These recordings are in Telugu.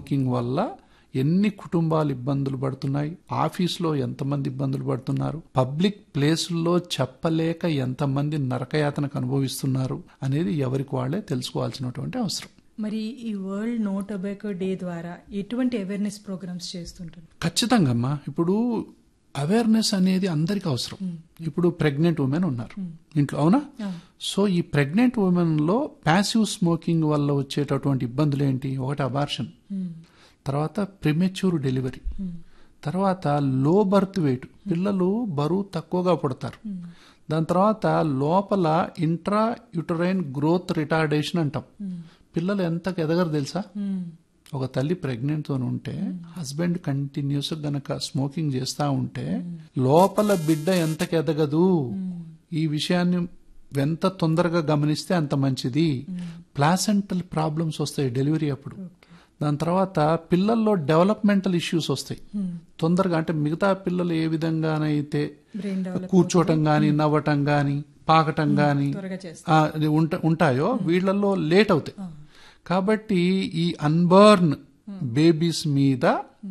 స్మోకింగ్ వల్ల ఎన్ని కుటుంబాలు ఇబ్బందులు పడుతున్నాయి ఆఫీస్లో ఎంతమంది ఇబ్బందులు పడుతున్నారు పబ్లిక్ ప్లేసుల్లో చెప్పలేక ఎంతమంది నరకయాతనకు అనుభవిస్తున్నారు అనేది ఎవరికి వాళ్ళే తెలుసుకోవాల్సినటువంటి అవసరం మరి ఈ వరల్డ్ నో టొబాకో డే ద్వారా ఎటువంటి అవేర్నెస్ ప్రోగ్రామ్స్ చేస్తుంటారు ఖచ్చితంగా అమ్మా ఇప్పుడు అవేర్నెస్ అనేది అందరికి అవసరం ఇప్పుడు ప్రెగ్నెంట్ ఉమెన్ ఉన్నారు ఇంట్లో అవునా సో ఈ ప్రెగ్నెంట్ ఉమెన్ లో ప్యాసివ్ స్మోకింగ్ వల్ల వచ్చేటటువంటి ఇబ్బందులు ఏంటి ఒకటి అబార్షన్ తర్వాత ప్రిమెచ్యూర్ డెలివరీ తర్వాత లో బర్త్ వెయిట్ పిల్లలు బరువు తక్కువగా పుడతారు దాని తర్వాత లోపల ఇంట్రా యుటరైన్ గ్రోత్ రిటార్డేషన్ అంటాం పిల్లలు ఎంతకు ఎదగరు తెలుసా ఒక తల్లి ప్రెగ్నెంట్ తో ఉంటే హస్బెండ్ కంటిన్యూస్ గనక స్మోకింగ్ చేస్తా ఉంటే లోపల బిడ్డ ఎంతకు ఎదగదు ఈ విషయాన్ని ఎంత తొందరగా గమనిస్తే అంత మంచిది ప్లాసెంటల్ ప్రాబ్లమ్స్ వస్తాయి డెలివరీ అప్పుడు దాని తర్వాత పిల్లల్లో డెవలప్మెంటల్ ఇష్యూస్ వస్తాయి తొందరగా అంటే మిగతా పిల్లలు ఏ విధంగానైతే బ్రెయిన్ డెవలప్ కూర్చోటం గాని నవ్వటం గాని పాకటం గాని త్వరగా చేస్తారు ఆ, ఇది ఉంట- ఉంటాయో వీళ్ళల్లో లేట్ అవుతాయి కాబట్టి ఈ అన్బర్న్ బేబీస్ మీద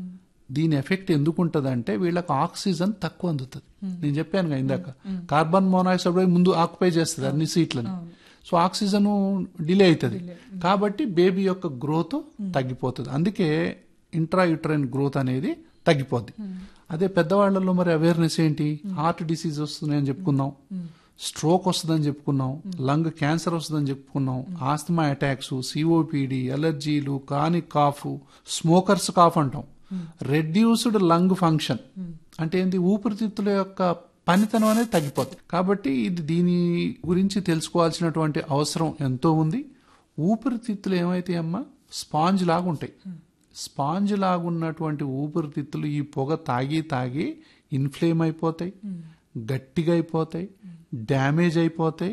దీని ఎఫెక్ట్ ఎందుకు ఉంటదంటే వీళ్ళకి ఆక్సిజన్ తక్కువ అందుతుంది నేను చెప్పాను కదా ఇందాక కార్బన్ మోనాక్సైడ్ ముందు ఆక్యుపై చేస్తుంది అన్ని సీట్లని సో ఆక్సిజన్ డిలే అవుతుంది కాబట్టి బేబీ యొక్క గ్రోత్ తగ్గిపోతుంది అందుకే ఇంట్రా యుట్రైన్ గ్రోత్ అనేది తగ్గిపోద్ది అదే పెద్దవాళ్లలో మరి అవేర్నెస్ ఏంటి హార్ట్ డిసీజ్ వస్తుందని చెప్పుకున్నాం స్ట్రోక్ వస్తుందని చెప్పుకున్నాం లంగ్ క్యాన్సర్ వస్తుందని చెప్పుకున్నాం ఆస్తమా అటాక్స్ సిఓపిడి ఎలర్జీలు కానిక్ కాఫ్ స్మోకర్స్ కాఫ్ అంటాం రెడ్యూస్డ్ లంగ్ ఫంక్షన్ అంటే ఏంటి ఊపిరితిత్తుల యొక్క పనితనం అనేది తగ్గిపోతుంది కాబట్టి ఇది దీని గురించి తెలుసుకోవాల్సినటువంటి అవసరం ఎంతో ఉంది ఊపిరితిత్తులు ఏమైతే అమ్మా స్పాంజ్ లాగా ఉంటాయి స్పాంజ్ లాగున్నటువంటి ఊపిరితిత్తులు ఈ పొగ తాగి తాగి ఇన్ఫ్లేమ్ అయిపోతాయి గట్టిగా అయిపోతాయి డ్యామేజ్ అయిపోతాయి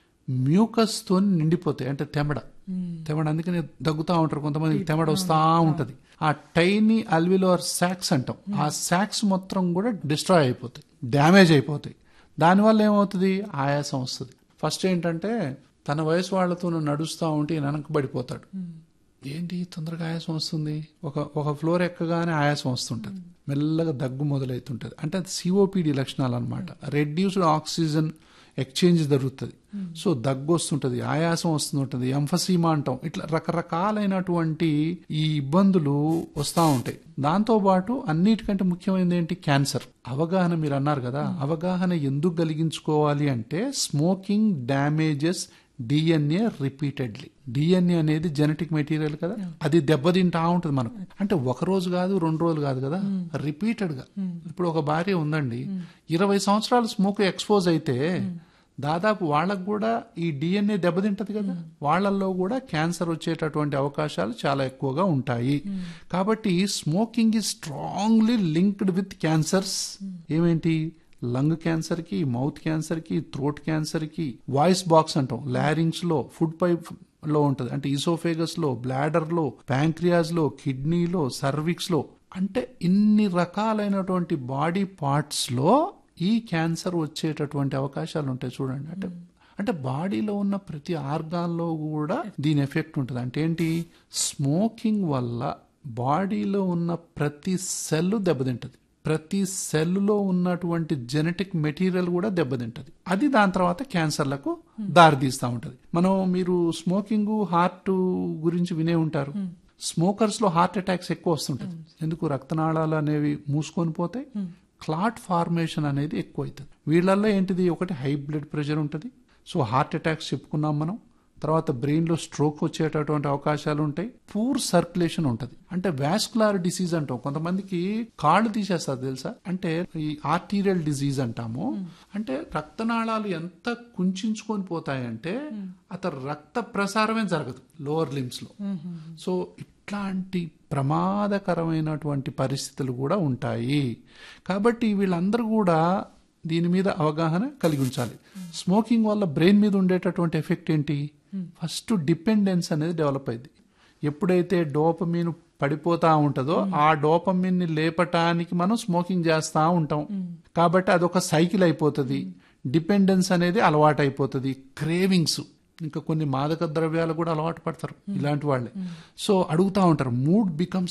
మ్యూకస్ తో నిండిపోతాయి అంటే తెమడ తెమడ అందుకని దగ్గుతా ఉంటారు కొంతమంది తెమడ వస్తా ఉంటది ఆ టైనీ అల్విలోర్ సాక్స్ అంటాం ఆ సాక్స్ మొత్తం కూడా డిస్ట్రాయ్ అయిపోతాయి డ్యామేజ్ అయిపోతాయి దానివల్ల ఏమవుతుంది ఆయాసం వస్తుంది ఫస్ట్ ఏంటంటే తన వయసు వాళ్ళతో నడుస్తూ ఉంటే ఈయన వెనకబడిపోతాడు ఏంటి తొందరగా ఆయాసం వస్తుంది ఒక ఒక ఫ్లోర్ ఎక్కగానే ఆయాసం వస్తుంటది మెల్లగా దగ్గు మొదలవుతుంటది అంటే అది సిఓపిడి లక్షణాలు అనమాట రెడ్యూస్డ్ ఆక్సిజన్ ఎక్స్చేంజ్ జరుగుతుంది సో దగ్గు వస్తుంటది ఆయాసం వస్తుంటది ఎంఫసీమా అంటాం ఇట్లా రకరకాలైనటువంటి ఈ ఇబ్బందులు వస్తూ ఉంటాయి దాంతో పాటు అన్నిటికంటే ముఖ్యమైనది ఏంటి క్యాన్సర్ అవగాహన మీరు అన్నారు కదా అవగాహన ఎందుకు కలిగించుకోవాలి అంటే smoking damages DNA repeatedly DNA అనేది జెనెటిక్ మెటీరియల్ కదా అది దెబ్బతింటా ఉంటుంది మనకు అంటే ఒక రోజు కాదు రెండు రోజులు కాదు కదా రిపీటెడ్ గా ఇప్పుడు ఒక భార్య ఉందండి ఇరవై సంవత్సరాలు స్మోక్ ఎక్స్పోజ్ అయితే దాదాపు వాళ్ళకు కూడా ఈ డిఎన్ఏ దెబ్బతింటది కదా వాళ్ళల్లో కూడా క్యాన్సర్ వచ్చేటటువంటి అవకాశాలు చాలా ఎక్కువగా ఉంటాయి కాబట్టి స్మోకింగ్ ఈ స్ట్రాంగ్లీ లింక్డ్ విత్ క్యాన్సర్స్ ఏమేంటి లంగ్ క్యాన్సర్ కి మౌత్ క్యాన్సర్ కి థ్రోట్ క్యాన్సర్ కి వాయిస్ బాక్స్ అంటాం లారింగ్స్ లో ఫుడ్ పైప్ లో ఉంటది అంటే ఇసోఫేగస్ లో బ్లాడర్ లో ప్యాంక్రియాస్ లో కిడ్నీలో సర్విక్స్ లో అంటే ఇన్ని రకాలైనటువంటి బాడీ పార్ట్స్ లో ఈ క్యాన్సర్ వచ్చేటటువంటి అవకాశాలు ఉంటాయి చూడండి అంటే అంటే బాడీలో ఉన్న ప్రతి ఆర్గాన్లో కూడా దీని ఎఫెక్ట్ ఉంటుంది అంటే ఏంటి స్మోకింగ్ వల్ల బాడీలో ఉన్న ప్రతి సెల్ దెబ్బతింటది ప్రతి సెల్లో ఉన్నటువంటి జెనెటిక్ మెటీరియల్ కూడా దెబ్బతింటది అది దాని తర్వాత క్యాన్సర్లకు దారితీస్తూ ఉంటది మనం మీరు స్మోకింగ్ హార్ట్ గురించి వినే ఉంటారు స్మోకర్స్ లో హార్ట్ అటాక్స్ ఎక్కువ వస్తుంటది ఎందుకు రక్తనాళాలు అనేవి మూసుకొని పోతాయి క్లాట్ ఫార్మేషన్ అనేది ఎక్కువ అవుతుంది వీళ్ళల్లో ఏంటిది ఒకటి హై బ్లడ్ ప్రెషర్ ఉంటుంది సో హార్ట్ అటాక్స్ చెప్పుకున్నాం మనం తర్వాత బ్రెయిన్ లో స్ట్రోక్ వచ్చేటటువంటి అవకాశాలు ఉంటాయి పూర్ సర్క్యులేషన్ ఉంటది అంటే వాస్కులార్ డిసీజ్ అంటాం కొంతమందికి కాళ్ళు తీసేస్తారు తెలుసా అంటే ఈ ఆర్టీరియల్ డిసీజ్ అంటాము అంటే రక్తనాళాలు ఎంత కుంచుకొని పోతాయంటే అతను రక్త ప్రసారమే జరగదు లోవర్ లిమ్స్ లో సో ఇట్లాంటి ప్రమాదకరమైనటువంటి పరిస్థితులు కూడా ఉంటాయి కాబట్టి వీళ్ళందరూ కూడా దీని మీద అవగాహన కలిగి ఉంచాలి స్మోకింగ్ వల్ల బ్రెయిన్ మీద ఉండేటటువంటి ఎఫెక్ట్ ఏంటి ఫస్ట్ డిపెండెన్స్ అనేది డెవలప్ అయింది ఎప్పుడైతే డోపమీన్ పడిపోతా ఉంటుందో ఆ డోపమీన్ ని లేపటానికి మనం స్మోకింగ్ చేస్తా ఉంటాం కాబట్టి అదొక సైకిల్ అయిపోతుంది డిపెండెన్స్ అనేది అలవాటు అయిపోతుంది క్రేవింగ్స్ ఇంకా కొన్ని మాదక ద్రవ్యాలు కూడా అలవాటు పడతారు ఇలాంటి వాళ్ళే సో అడుగుతా ఉంటారు మూడ్ బికమ్స్